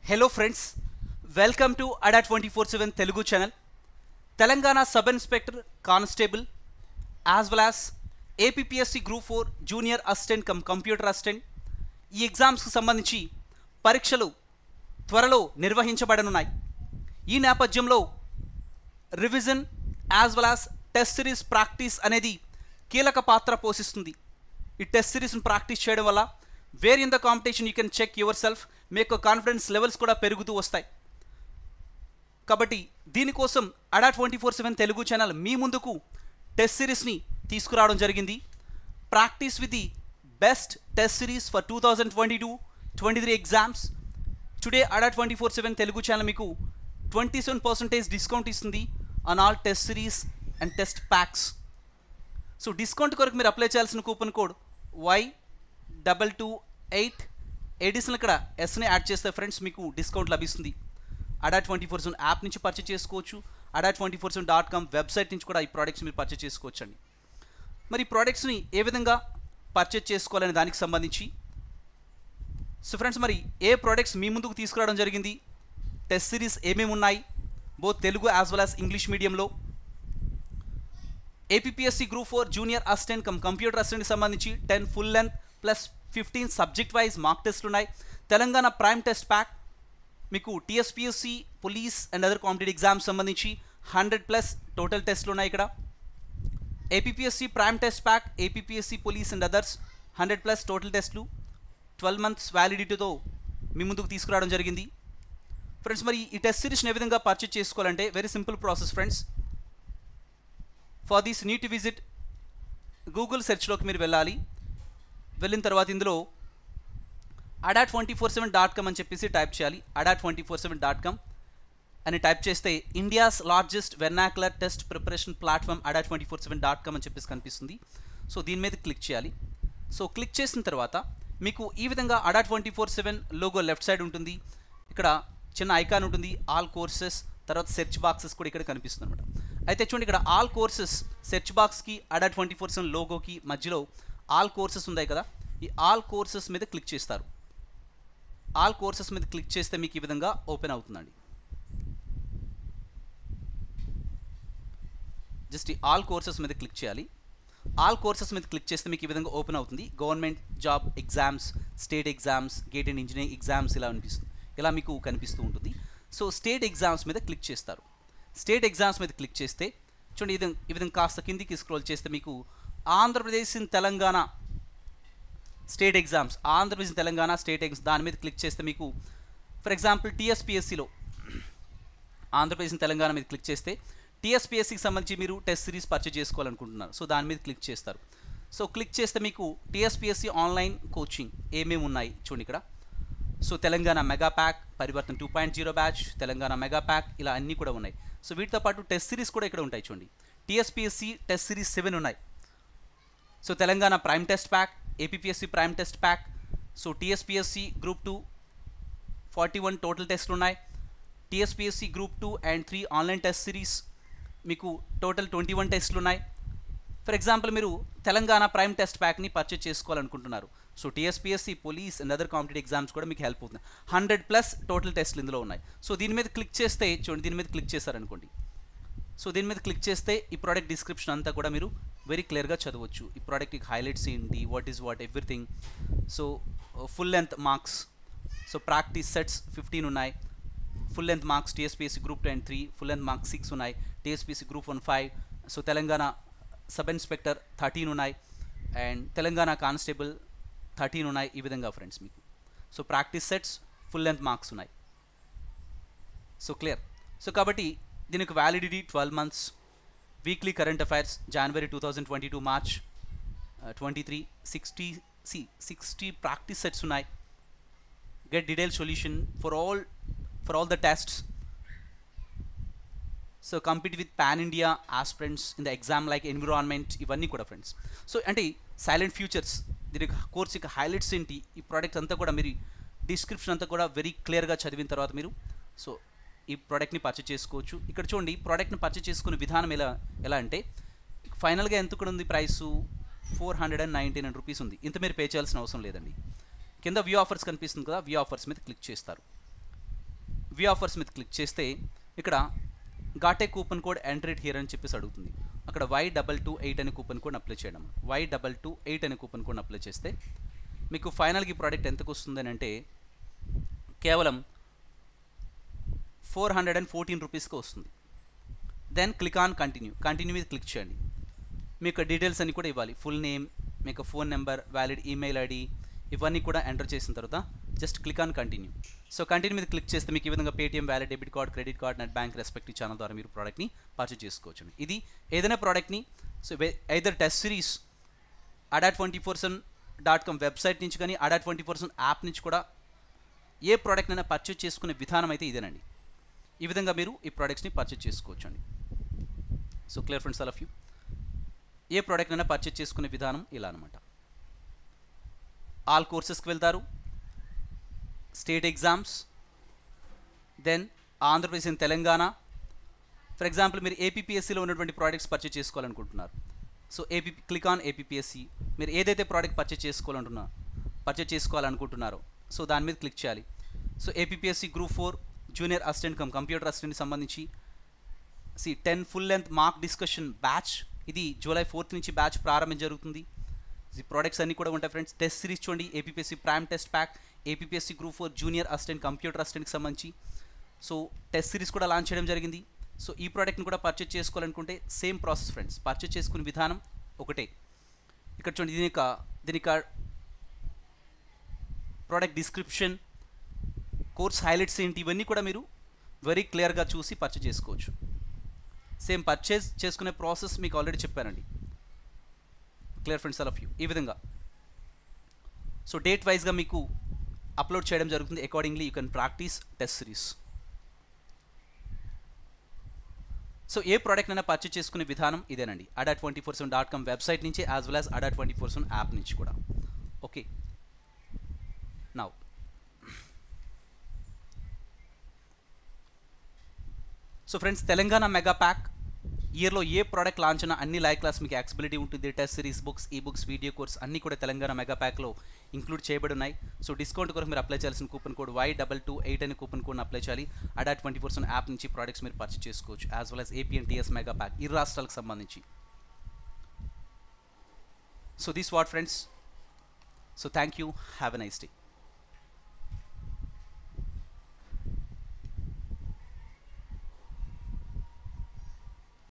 hello friends welcome to Adda twenty four seven Telugu channel Telangana sub inspector constable as well as APSC group four junior assistant cum computer assistant ఈ ఎగ్జామ్స్కి సంబంధించి పరీక్షలు త్వరలో నిర్వహించబడనున్నాయి ఈ నేపథ్యంలో revision as well as test series practice అనేది కీలక పాత్ర పోషిస్తుంది ఈ టెస్ట్ సిరీస్ని ప్రాక్టీస్ చేయడం వల్ల where in the competition you can check yourself మీ యొక్క కాన్ఫిడెన్స్ లెవెల్స్ కూడా పెరుగుతూ వస్తాయి కాబట్టి దీనికోసం Adda twenty four seven Telugu channel మీ ముందుకు టెస్ట్ సిరీస్ని తీసుకురావడం జరిగింది practice with the best test series for two thousand twenty two twenty three exams today Adda twenty four seven Telugu channel మీకు ట్వంటీ సెవెన్ పర్సెంటేజ్ డిస్కౌంట్ ఇస్తుంది on all test series and test packs so discount కొరకు మీరు apply చేయాల్సిన coupon code Y double two eight additional ఇక్కడ ఎస్ని add చేస్తే friends మీకు discount లభిస్తుంది Adda twenty four seven app నుంచి పర్చేస్ చేసుకోవచ్చు Adda twenty four seven dot com website నుంచి కూడా ఈ ప్రోడక్ట్స్ మీరు పర్చేస్ చేసుకోవచ్చు అండి మరి ఈ ప్రోడక్ట్స్ని ఏ విధంగా పర్చేస్ చేసుకోవాలనే దానికి సంబంధించి సో ఫ్రెండ్స్ మరి ఏ ప్రోడక్ట్స్ మీ ముందుకు తీసుకురావడం జరిగింది టెస్ట్ సిరీస్ ఏమేమి ఉన్నాయి both Telugu as well as English మీడియంలో APSC group four junior assistant cum computer అసిస్టెంట్కి సంబంధించి ten full length plus fifteen subject wise mark టెస్ట్లు ఉన్నాయి తెలంగాణ ప్రైమ్ టెస్ట్ ప్యాక్ మీకు TSPSC police and other competitive exams సంబంధించి hundred plus total టెస్ట్లు ఉన్నాయి ఇక్కడ APSC prime test pack APSC police and others hundred plus total టెస్ట్లు twelve months వ్యాలిడిటీతో మీ ముందుకు తీసుకురావడం జరిగింది ఫ్రెండ్స్ మరి ఈ టెస్ట్ సిరీస్ని ఏ విధంగా పర్చేజ్ చేసుకోవాలంటే very simple process friends for this neat visit Google సెర్చ్లోకి మీరు వెళ్ళాలి వెళ్ళిన తర్వాత ఇందులో Adda twenty four seven dot com అని చెప్పేసి టైప్ చేయాలి Adda twenty four seven dot com అని టైప్ చేస్తే India's largest vernacular test preparation platform Adda twenty four seven dot com అని చెప్పేసి కనిపిస్తుంది సో దీని మీద క్లిక్ చేయాలి సో క్లిక్ చేసిన తర్వాత మీకు ఈ విధంగా Adda twenty four seven logo left side ఉంటుంది ఇక్కడ చిన్న ఐకాన్ ఉంటుంది ఆల్ కోర్సెస్ తర్వాత సెర్చ్ బాక్సెస్ కూడా ఇక్కడ కనిపిస్తుంది అనమాట అయితే చూడండి ఇక్కడ ఆల్ కోర్సెస్ సెర్చ్ బాక్స్కి అడా ట్వంటీ ఫోర్ సెవెన్ లోగోకి మధ్యలో ఆల్ కోర్సెస్ ఉన్నాయి కదా ఈ ఆల్ కోర్సెస్ మీద క్లిక్ చేస్తారు ఆల్ కోర్సెస్ మీద క్లిక్ చేస్తే మీకు ఈ విధంగా ఓపెన్ అవుతుందండి జస్ట్ ఈ ఆల్ కోర్సెస్ మీద క్లిక్ చేయాలి ఆల్ కోర్సెస్ మీద క్లిక్ చేస్తే మీకు ఈ విధంగా ఓపెన్ అవుతుంది government job exams state exams GATE and engineering exams ఇలా అనిపిస్తుంది ఇలా మీకు కనిపిస్తూ ఉంటుంది సో స్టేట్ ఎగ్జామ్స్ మీద క్లిక్ చేస్తారు స్టేట్ ఎగ్జామ్స్ మీద క్లిక్ చేస్తే చూడండి ఈ విధంగా ఈ విధంగా కాస్త కిందికి స్క్రోల్ చేస్తే మీకు Andhra Pradesh in Telangana state exams Andhra Pradesh Telangana state exams దాని మీద క్లిక్ చేస్తే మీకు ఫర్ ఎగ్జాంపుల్ టీఎస్పిఎస్సిలో ఆంధ్రప్రదేశ్ తెలంగాణ మీద క్లిక్ చేస్తే టీఎస్పిఎస్సికి సంబంధించి మీరు టెస్ట్ సిరీస్ పర్చేజ్ చేసుకోవాలనుకుంటున్నారు సో దాని మీద క్లిక్ చేస్తారు సో క్లిక్ చేస్తే మీకు టీఎస్పిఎస్సి ఆన్లైన్ కోచింగ్ ఏమేమి ఉన్నాయి చూడండి ఇక్కడ so Telangana mega pack Parivartan two point zero batch Telangana mega pack ఇలా అన్నీ కూడా ఉన్నాయి సో వీటితో పాటు టెస్ట్ సిరీస్ కూడా ఇక్కడ ఉంటాయి చూడండి టీఎస్పిఎస్సి టెస్ట్ సిరీస్ సెవెన్ ఉన్నాయి so Telangana prime test pack APSC prime test pack so TSPSC group two forty one total టెస్ట్లు ఉన్నాయి TSPSC group two and three online test series మీకు టోటల్ ట్వంటీ వన్ టెస్ట్లు ఉన్నాయి ఫర్ ఎగ్జాంపుల్ మీరు Telangana prime test ప్యాక్ని purchase చేసుకోవాలనుకుంటున్నారు so TSPSC police and other competitive exams కూడా మీకు హెల్ప్ అవుతుంది హండ్రెడ్ ప్లస్ టోటల్ టెస్ట్లు ఇందులో ఉన్నాయి సో దీని మీద క్లిక్ చేస్తే చూడండి దీని మీద క్లిక్ చేశారనుకోండి సో దీని మీద క్లిక్ చేస్తే ఈ ప్రోడక్ట్ డిస్క్రిప్షన్ అంతా కూడా మీరు వెరీ క్లియర్గా చదవచ్చు ఈ ప్రోడక్ట్ హైలైట్స్ ఏంటి what is what everything so full length marks so practice sets fifteen ఉన్నాయి full length marks TSPSC group two and three full length marks six ఉన్నాయి TSPSC group one five so Telangana sub inspector thirteen ఉన్నాయి and Telangana constable thirteen ఉన్నాయి ఈ విధంగా friends మీకు so practice sets full length marks ఉన్నాయి so clear so కాబట్టి దీనికి validity twelve months weekly current affairs జనవరి two thousand twenty two March twenty three sixty సి sixty practice sets ఉన్నాయి get detail solution for all for all the tests so compete with pan India aspirants in the exam like environment ఇవన్నీ కూడా friends so అంటే salient features దీని course యొక్క highlights ఏంటి ఈ product అంతా కూడా మీరు డిస్క్రిప్షన్ అంతా కూడా వెరీ క్లియర్గా చదివిన తర్వాత మీరు సో ఈ ప్రోడక్ట్ని పర్చేస్ చేసుకోవచ్చు ఇక్కడ చూడండి ప్రోడక్ట్ని పర్చేస్ చేసుకునే విధానం ఎలా ఎలా అంటే ఫైనల్గా ఎంత కూడా ఉంది price four hundred and ninety nine rupees ఉంది ఇంత మీరు పే చేయాల్సిన అవసరం లేదండి కింద వ్యూ ఆఫర్స్ కనిపిస్తుంది కదా వ్యూ ఆఫర్స్ మీద క్లిక్ చేస్తారు వి ఆఫర్స్ మీద క్లిక్ చేస్తే ఇక్కడ గాటే కూపన్ కోడ్ ఎంట్రీడ్ హియర్ అని చెప్పేసి అడుగుతుంది అక్కడ వై డబల్ టూ ఎయిట్ అనే కూపన్ కోడ్ అప్లై చేయడం వై డబల్ టూ ఎయిట్ అనే కూపన్ కోడ్ అప్లై చేస్తే మీకు ఫైనల్కి ఈ ప్రోడక్ట్ ఎంతకు వస్తుందని అంటే కేవలం ఫోర్ హండ్రెడ్ అండ్ ఫోర్టీన్ రూపీస్కి వస్తుంది then click on continue continue మీద క్లిక్ చేయండి మీకు డీటెయిల్స్ అన్ని కూడా ఇవ్వాలి ఫుల్ నేమ్ మీకు phone number valid email ID ఇవన్నీ కూడా ఎంటర్ చేసిన తర్వాత just click on continue so continue మీద క్లిక్ చేస్తే మీకు ఈ విధంగా Paytm valid debit card credit card net bank respective channel ద్వారా మీరు ప్రోడక్ట్ని పర్చేజ్ చేసుకోవచ్చు ఇది ఏదైనా ప్రోడక్ట్ని so either test series Adda twenty four seven dot com website నుంచి కానీ అడా ట్వంటీ ఫోర్ సెవెన్ యాప్ నుంచి కూడా ఏ ప్రోడక్ట్ అయినా పర్చేజ్ చేసుకునే విధానం అయితే ఇదేనండి ఈ విధంగా మీరు ఈ ప్రోడక్ట్స్ని పర్చేజ్ చేసుకోవచ్చు అండి so clear friends all of you a product అయినా పర్చేజ్ చేసుకునే విధానం ఇలా అనమాట ఆల్ కోర్సెస్కి వెళ్తారు state exams then Andhra Pradesh in Telangana for example మీరు ఏపీఎస్సీలో ఉన్నటువంటి ప్రోడక్ట్స్ పర్చేజ్ చేసుకోవాలనుకుంటున్నారు so AP click on APSC మీరు ఏదైతే ప్రోడక్ట్ పర్చేజ్ చేసుకోవాలంటున్నారో పర్చేజ్ చేసుకోవాలనుకుంటున్నారో సో దాని మీద క్లిక్ చేయాలి so APSC group four junior assistant cum computer అసిస్టెంట్కి సంబంధించి C ten full length mark discussion batch ఇది జూలై ఫోర్త్ నుంచి బ్యాచ్ ప్రారంభం జరుగుతుంది ఈ ప్రోడక్ట్స్ అన్నీ కూడా ఉంటాయి ఫ్రెండ్స్ టెస్ట్ సిరీస్ చూడండి APSC prime test pack APSC group four junior assistant computer అసిస్టెంట్కి సంబంధించి సో టెస్ట్ సిరీస్ కూడా లాంచ్ చేయడం జరిగింది సో ఈ ప్రోడక్ట్ని కూడా పర్చేజ్ చేసుకోవాలనుకుంటే సేమ్ ప్రాసెస్ ఫ్రెండ్స్ పర్చేజ్ చేసుకునే విధానం ఒకటే ఇక్కడ చూడండి దీని యొక్క దీని యొక్క ప్రోడక్ట్ డిస్క్రిప్షన్ కోర్స్ హైలైట్స్ ఏంటి ఇవన్నీ కూడా మీరు వెరీ క్లియర్గా చూసి పర్చేజ్ చేసుకోవచ్చు సేమ్ పర్చేజ్ చేసుకునే ప్రాసెస్ మీకు ఆల్రెడీ చెప్పానండి clear friends all of you ఈ విధంగా సో డేట్ వైజ్గా మీకు అప్లోడ్ చేయడం జరుగుతుంది accordingly you can practice test series so ఏ ప్రోడక్ట్ అయినా పర్చేజ్ చేసుకునే విధానం ఇదేనండి Adda twenty four seven dot com website నుంచి as well as Adda twenty four seven app నుంచి కూడా okay now so friends Telangana mega pack ఇయర్లో ఏ ప్రోడక్ట్ లాంచ్ అయినా అన్ని లైవ్ క్లాస్ మీకు యాక్సిబిలిటీ ఉంటుంది టెస్ట్ సిరీస్ బుక్స్ ఈ బుక్స్ వీడియో కోర్స్ అన్నీ కూడా తెలంగాణ మెగా ప్యాక్లో ఇంక్లూడ్ చేయబడి ఉన్నాయి సో డిస్కౌంట్ కొరకు మీరు అప్లై చేయాల్సిన coupon code Y double two eight అనే కూపన్ కోడ్ని అప్లై చేయాలి అడా ట్వంటీ పర్సెంట్ యాప్ నుంచి ప్రోడక్ట్స్ మీరు పర్చేస్ చేసుకోవచ్చు as well as AP and TS mega pack ఇరు రాష్ట్రాలకు సంబంధించి so this what friends so thank you have a nice day